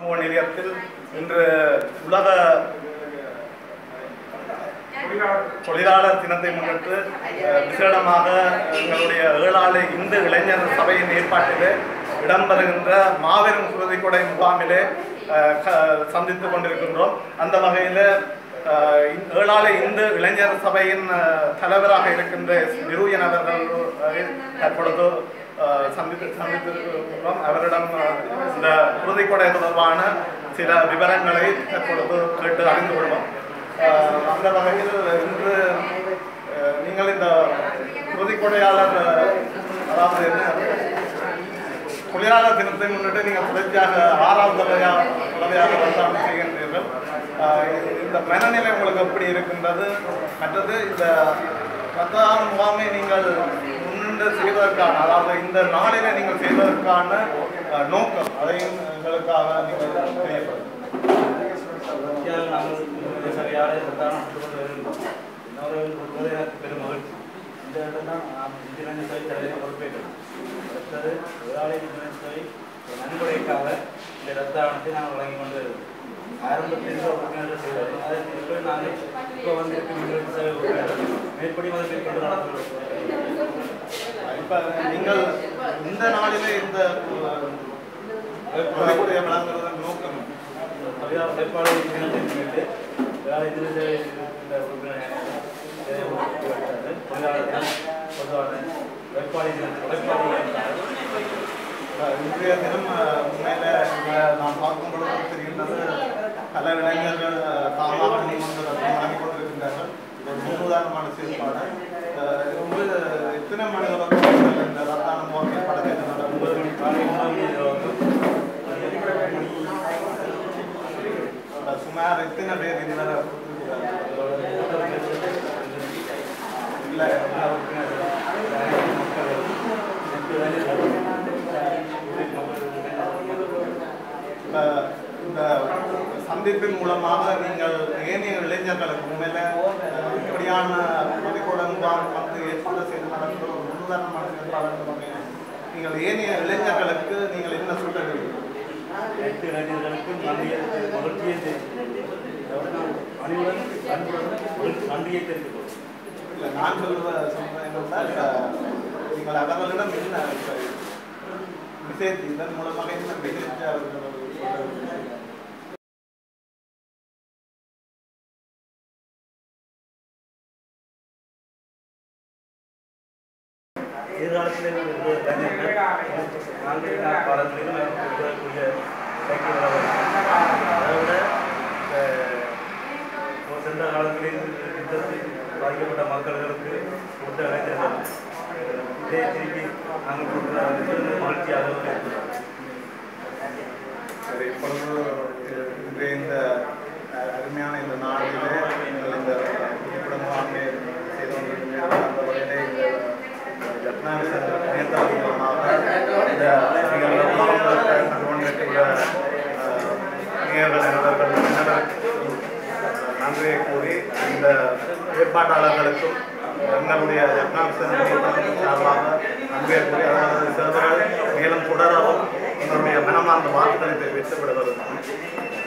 சமூக நிலையத்தில் இன்று உலக தொழிலாளர் தினத்தை முன்னிட்டு அஹ், விசேடமாக எங்களுடைய ஏழாலை இந்து இளைஞர் சபையின் ஏற்பாட்டிலே இடம்பெறுகின்ற மாபெரும் குருதிக்கொடை முகாமிலே அஹ், க- சந்தித்துக் கொண்டிருக்கின்றோம் அந்த வகையில் அஹ், இந்த ஏழாலை இந்து இளைஞர் சபையின் அஹ், தலைவராக இருக்கின்ற நிரூயன் அவர்கள் அஹ், தற்பொழுது அஹ், சந்தித்து சந்தித்திருக்கிறோம் அவரிடம் அஹ், இந்த குருதிக்கொடை தொடர்பான சில விவரங்களை தற்பொழுது கேட்டு அறிந்து கொள்வோம் அஹ், அந்த வகையில் இன்று அஹ், நீங்கள் இந்த குருதிக்கொடையாளர் அஹ், அதாவது என்ன தொழிலாளர் தினத்தை முன்னிட்டு நீங்கள் தொடர்ச்சியாக ஆறாவது தடவையாக தடவையாக வந்தாலும் செய்கின்றீர்கள் ஆஹ் இந்த மனநிலை உங்களுக்கு எப்படி இருக்கின்றது மற்றது இந்த ரத்தான முகாமை நீங்கள் முன்னின்று செய்வதற்கான அதாவது இந்த நாளிலே நீங்கள் செய்வதற்கான ஆஹ் நோக்கம் அதையும் எங்களுக்காக நீங்கள் தெரியப்படுத்தும் தொடர்ச்சியாக நாங்கள் இந்த சரியாக பிரதான கொண்டு வருகின்றோம் இன்னொரு கொடுப்பது எனக்கு பெரும் மகிழ்ச்சி இந்த இடம் தான் நாம் இந்திரன் சபை தலைவர் பொறுப்பேற்றோம் அடுத்தது விழாவை இந்திரன் சபை ஒரு நன்கொடைக்காக இந்த ரத்தானத்தை நாங்கள் வழங்கி கொண்டு வருகிறோம் ஆரம்பத்தில் இருந்த உறுப்பினர்கள் செய்வார்கள் அதை இப்போ நாங்கள் இப்போ வந்திருக்கும் இந்திரன் சபை உறுப்பினர்கள் மேற்படி மதத்தில் கொண்டு நடத்துகிறோம் இப்ப நீங்கள் இந்த நாளிலே இந்த குருதிக்கொடையை வழங்குவதன் நோக்கம் தொழிலாளர் உழைப்பாளர் தினத்தை முன்னிட்டு விழாவை இந்திரன் சபை இந்த உறுப்பினர் தொழிலாளர் தினம் பொதுவான உழைப்பாளி தினம் உழைப்பாளி தினம் அஹ் இன்றைய தினம் அஹ், உண்மையில இங்க நான் பார்க்கும் பொழுது தெரிகின்றது பல இளைஞர்கள் அஹ், தாமாக முன்வந்து ரத்தம் வழங்கிக் கொண்டிருக்கின்றார்கள் இது ஒரு முன்னுதாரணமான செயல்பாடு அஹ், இது வந்து எத்தனை மணி வரைக்கும் இந்த ரத்தான முகாம் ஏற்பாடு செய்து ஒன்பது மணி காலை ஒன்பது மணி வரைக்கும் அஹ், சுமார் எத்தனை பேர் இதில் இல்லை இப்ப இந்த சந்திப்பின் மூலமாக நீங்கள் ஏனைய இளைஞர்களுக்கு உண்மையில அஹ், இப்படியான மதிக்கூட முகாம் வந்து ஏற்பாடு செய்து நடக்கிற ஒரு முன்னுதாரணமான செயல்பாடு என்ற வகையில் நீங்கள் ஏனைய இளைஞர்களுக்கு நீங்கள் என்ன சொல்லுகிறீர்கள் அனைத்து இளைஞர்களுக்கும் நன்றியை மகிழ்ச்சியை தெரிவித்துக் அனைவரும் அன்புடன் நன்றியை தெரிவித்துக் கொள்கிறேன். இல்லை நான் சொல்லுவ சொல்றேன் என்னென்றால் அஹ், நீங்கள் அவர்களிடம் என்ன இப்ப விஷயத்தை இதன் மூலமாக என்ன விஷயத்தை அவர்கள் சொல்லுகிறீர்கள்? எதிர்காலத்தில் இருக்கிற இளைஞர்கள் நாங்கள் காலங்களிலும் இருக்கக்கூடிய சைக்கிள் அதை விட அஹ், ஒரு சென்ற காலங்களில் யுத்தத்தில் பாதிக்கப்பட்ட மக்களுக்கு கொடுத்த இளைஞர்கள் அஹ், இதை திருப்பி நாங்கள் கொடுக்குற மிகுந்த மகிழ்ச்சியாக இருக்கிறோம் சரி இப்பொழுது அஹ், இன்றைய இந்த அஹ், அருமையான இந்த நாளிலே நீங்கள் இந்த குடும்பமே செய்து கொண்டிருக்கிறீர்கள் அந்த வகையிலே இந்த ரத்னாவிசன் நேதாஜி மூலமாக இந்த நீங்கள் மாவட்டத்தை கண்டுகொண்டிருக்கிற அஹ், நேயர்கள் நண்பர்கள் அனைவருக்கும் நன்றியை கூறி இந்த ஏற்பாட்டாளர்களுக்கும் எங்களுடைய ரத்னாவிசன் நேதாஜி சார்பாக நன்றியை கூறி அதாவது சேவைகள் மேலும் தொடரவும் எங்களுடைய மனமார்ந்த வாழ்த்துக்களை தெரிவித்து விடுவது